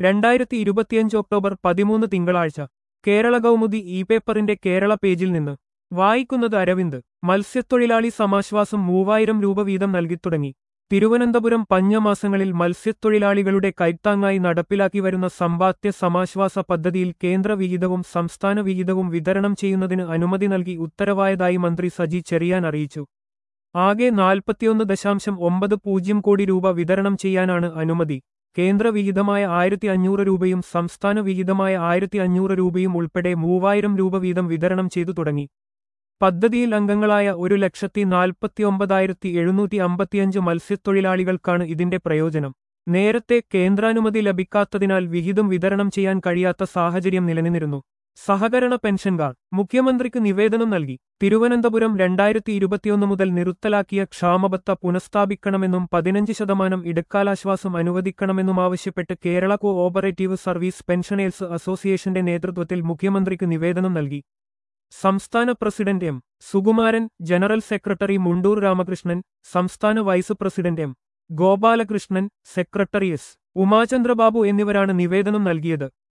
രണ്ടായിരത്തി ഇരുപത്തിയഞ്ച് ഒക്ടോബർ പതിമൂന്ന് തിങ്കളാഴ്ച കേരള കൗമുദി ഇ പേപ്പറിന്റെ കേരള പേജിൽ നിന്ന് വായിക്കുന്നത് അരവിന്ദ് മത്സ്യത്തൊഴിലാളി സമാശ്വാസം മൂവായിരം രൂപ വീതം നൽകിത്തുടങ്ങി തിരുവനന്തപുരം പഞ്ഞമാസങ്ങളിൽ മത്സ്യത്തൊഴിലാളികളുടെ കൈത്താങ്ങായി നടപ്പിലാക്കി വരുന്ന സമ്പാദ്യ സമാശ്വാസ പദ്ധതിയിൽ കേന്ദ്ര വിഹിതവും സംസ്ഥാന വിഹിതവും വിതരണം ചെയ്യുന്നതിന് അനുമതി നൽകി ഉത്തരവായതായി മന്ത്രി സജി ചെറിയാൻ അറിയിച്ചു ആകെ നാൽപ്പത്തിയൊന്ന് ദശാംശം ഒമ്പത് പൂജ്യം കോടി രൂപ വിതരണം ചെയ്യാനാണ് അനുമതി കേന്ദ്ര വിഹിതമായ ആയിരത്തി അഞ്ഞൂറ് രൂപയും സംസ്ഥാന വിഹിതമായ ആയിരത്തി അഞ്ഞൂറ് രൂപയും ഉൾപ്പെടെ മൂവായിരം രൂപ വീതം വിതരണം ചെയ്തു തുടങ്ങി പദ്ധതിയിൽ അംഗങ്ങളായ ഒരു ലക്ഷത്തി നാൽപ്പത്തിയൊമ്പതായിരത്തി എഴുന്നൂറ്റി അമ്പത്തിയഞ്ച് മത്സ്യത്തൊഴിലാളികൾക്കാണ് ഇതിന്റെ പ്രയോജനം നേരത്തെ കേന്ദ്രാനുമതി ലഭിക്കാത്തതിനാൽ വിഹിതം വിതരണം ചെയ്യാൻ കഴിയാത്ത സാഹചര്യം നിലനിന്നിരുന്നു സഹകരണ പെൻഷൻ കാർഡ് മുഖ്യമന്ത്രിക്ക് നിവേദനം നൽകി തിരുവനന്തപുരം രണ്ടായിരത്തി ഇരുപത്തിയൊന്ന് മുതൽ നിറുത്തലാക്കിയ ക്ഷാമബത്ത പുനഃസ്ഥാപിക്കണമെന്നും പതിനഞ്ച് ശതമാനം ഇടക്കാലാശ്വാസം അനുവദിക്കണമെന്നും ആവശ്യപ്പെട്ട് Kerala cooperative service pensioners അസോസിയേഷന്റെ നേതൃത്വത്തിൽ മുഖ്യമന്ത്രിക്ക് നിവേദനം നൽകി സംസ്ഥാന president M Sukumaran general secretary Mundur Ramakrishnan സംസ്ഥാന vice president M Gopalakrishnan secretary S Umachandrababu എന്നിവരാണ് നിവേദനം നൽകിയത്